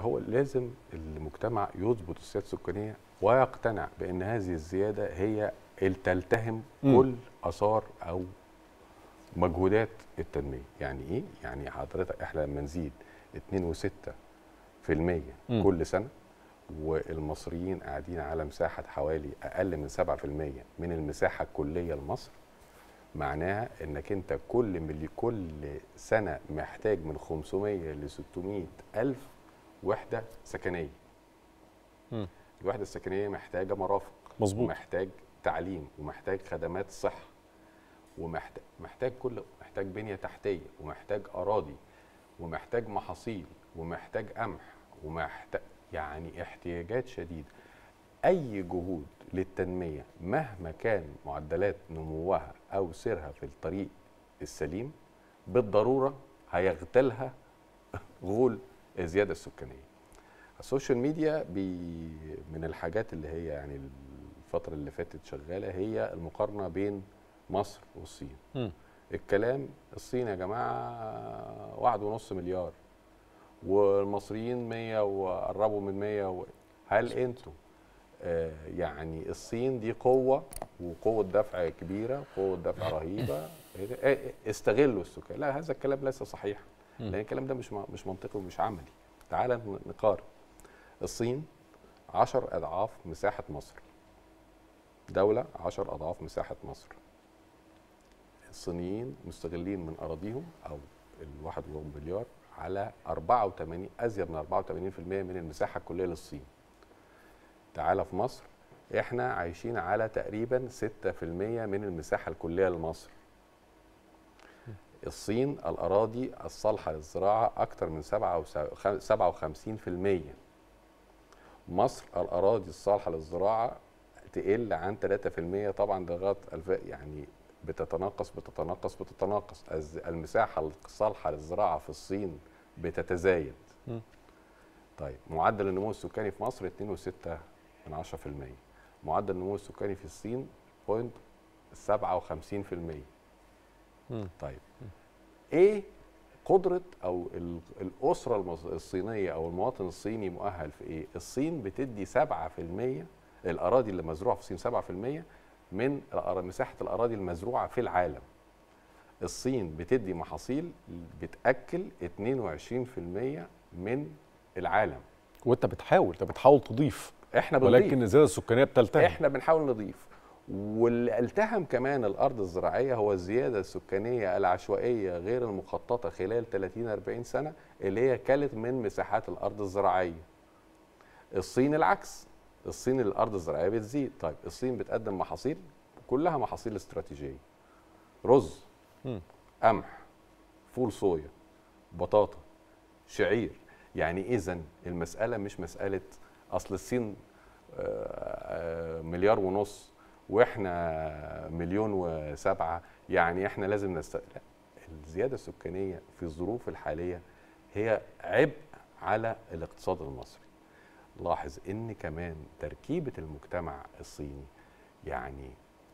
هو لازم المجتمع يضبط السياده السكانيه ويقتنع بان هذه الزياده هي اللي تلتهم مم. كل اثار او مجهودات التنميه يعني ايه يعني حضرتك احنا لما نزيد 2.6% مم. كل سنه والمصريين قاعدين على مساحه حوالي اقل من 7% من المساحه الكليه لمصر معناها انك انت كل ملي كل سنه محتاج من 500 ل 600 الف وحده سكنيه مم. الوحده السكنيه محتاجه مرافق مظبوط ومحتاج تعليم ومحتاج خدمات صحه ومحتاج محتاج كل محتاج بنيه تحتيه ومحتاج اراضي ومحتاج محاصيل ومحتاج قمح ومحتاج يعني احتياجات شديده اي جهود للتنميه مهما كان معدلات نموها او سيرها في الطريق السليم بالضروره هيغتالها غول الزياده السكانيه السوشيال ميديا بي من الحاجات اللي هي يعني الفتره اللي فاتت شغاله هي المقارنه بين مصر والصين مم. الكلام الصين يا جماعه واحد ونص مليار والمصريين 100 وقربوا من 100 و... هل انتوا آه يعني الصين دي قوه وقوه دفع كبيره وقوه دفع رهيبه آه، استغلوا السكان لا هذا الكلام ليس صحيح مم. لان الكلام ده مش م- مش منطقي ومش عملي تعال ن- نقارن الصين 10 اضعاف مساحه مصر دوله 10 اضعاف مساحه مصر الصينيين مستغلين من اراضيهم او الواحد مليار على 84 ازيد من 84% من المساحه الكليه للصين. تعالى في مصر احنا عايشين على تقريبا 6% من المساحه الكليه لمصر. الصين الاراضي الصالحه للزراعه اكثر من 57%. مصر الاراضي الصالحه للزراعه تقل عن 3% طبعا ده لغايه الف- يعني بتتناقص بتتناقص بتتناقص الز- المساحه الصالحه للزراعه في الصين بتتزايد مم. طيب معدل النمو السكاني في مصر 2.6 من 10% معدل النمو السكاني في الصين بوينت 57% مم. طيب ايه قدره او ال- الاسره المص- الصينيه او المواطن الصيني مؤهل في ايه الصين بتدي 7% الاراضي اللي مزروعه في الصين 7% من الأرا- مساحه الاراضي المزروعه في العالم الصين بتدي محاصيل بتاكل 22% من العالم وانت بتحاول انت بتحاول تضيف احنا بنضيف ولكن الزياده السكانيه بتلتهم احنا بنحاول نضيف واللي التهم كمان الارض الزراعيه هو الزياده السكانيه العشوائيه غير المخططه خلال 30 40 سنه اللي هي كلت من مساحات الارض الزراعيه. الصين العكس الصين الارض الزراعيه بتزيد طيب الصين بتقدم محاصيل كلها محاصيل استراتيجيه رز مم. قمح فول صويا بطاطا شعير يعني اذا المساله مش مساله اصل الصين آه، آه، مليار ونص واحنا مليون وسبعة يعني احنا لازم نست لا الزيادة السكانية في الظروف الحالية هي عبء على الاقتصاد المصري لاحظ ان كمان تركيبة المجتمع الصيني يعني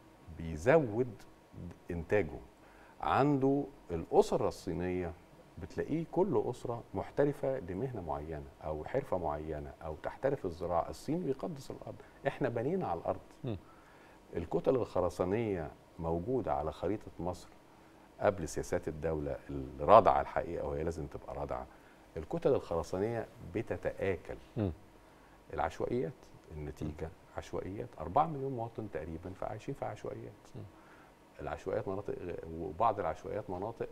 بيزود انتاجه عنده الاسره الصينيه بتلاقيه كل اسره محترفه لمهنه معينه او حرفه معينه او تحترف الزراعه الصين بيقدس الارض احنا بنينا على الارض مم. الكتل الخرسانيه موجوده على خريطه مصر قبل سياسات الدوله الرادعه الحقيقه وهي لازم تبقى رادعه الكتل الخرسانيه بتتآكل مم. العشوائيات النتيجه عشوائيات 4 مليون مواطن تقريبا فعايشين في عشوائيات العشوائيات مناطق وبعض العشوائيات مناطق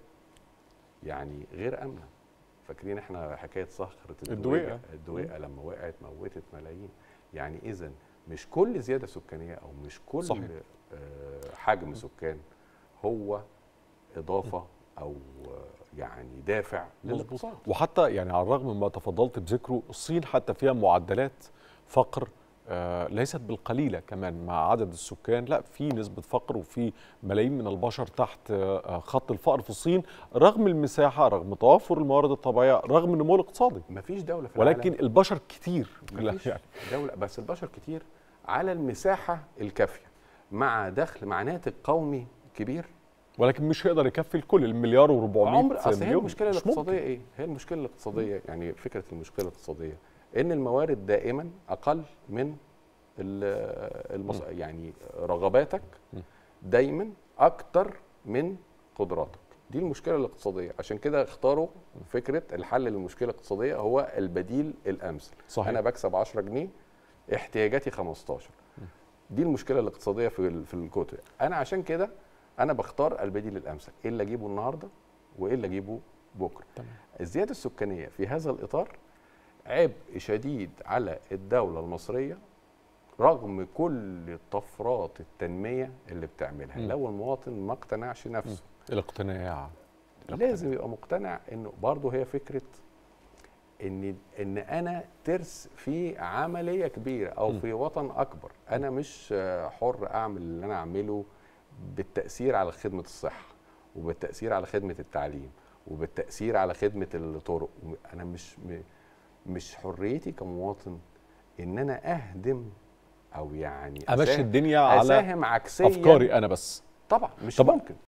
يعني غير امنه فاكرين احنا حكايه صخره الدويقة. الدويقه لما وقعت موتت ملايين يعني اذا مش كل زياده سكانيه او مش كل صحيح. آه، حجم سكان هو اضافه او آه، يعني دافع مظبوط. للاقتصاد وحتى يعني على الرغم مما تفضلت بذكره الصين حتى فيها معدلات فقر آه، ليست بالقليله كمان مع عدد السكان لا في نسبه فقر وفي ملايين من البشر تحت آه، خط الفقر في الصين رغم المساحه رغم توافر الموارد الطبيعيه رغم النمو الاقتصادي مفيش دوله في ولكن العالم البشر كتير في ال- مفيش يعني دولة بس البشر كتير على المساحة الكافية مع دخل مع ناتج قومي كبير ولكن مش هيقدر يكفي الكل المليار و400 عمر اصل هي مليون المشكله مش ممكن. الاقتصاديه ايه؟ هي المشكله الاقتصاديه يعني فكره المشكله الاقتصاديه ان الموارد دائما اقل من ال- المص... يعني رغباتك م. دايما اكتر من قدراتك دي المشكله الاقتصاديه عشان كده اختاروا فكره الحل للمشكله الاقتصاديه هو البديل الامثل صحيح انا بكسب 10 جنيه احتياجاتي 15 دي المشكله الاقتصاديه في ال- في الكتب انا عشان كده انا بختار البديل الامثل ايه اللي اجيبه النهارده وايه اللي اجيبه بكره تمام. الزياده السكانيه في هذا الاطار عبء شديد على الدوله المصريه رغم كل طفرات التنميه اللي بتعملها مم. لو المواطن ما اقتنعش نفسه الاقتناع لازم يبقى مقتنع انه برضه هي فكره ان ان انا ترس في عمليه كبيره او م. في وطن اكبر انا مش آه، حر اعمل اللي انا اعمله بالتاثير على خدمه الصحه وبالتاثير على خدمه التعليم وبالتاثير على خدمه الطرق انا مش م- مش حريتي كمواطن ان انا اهدم او يعني امشي أساهم- الدنيا على اساهم عكسيا افكاري انا بس طبعا مش طب- ممكن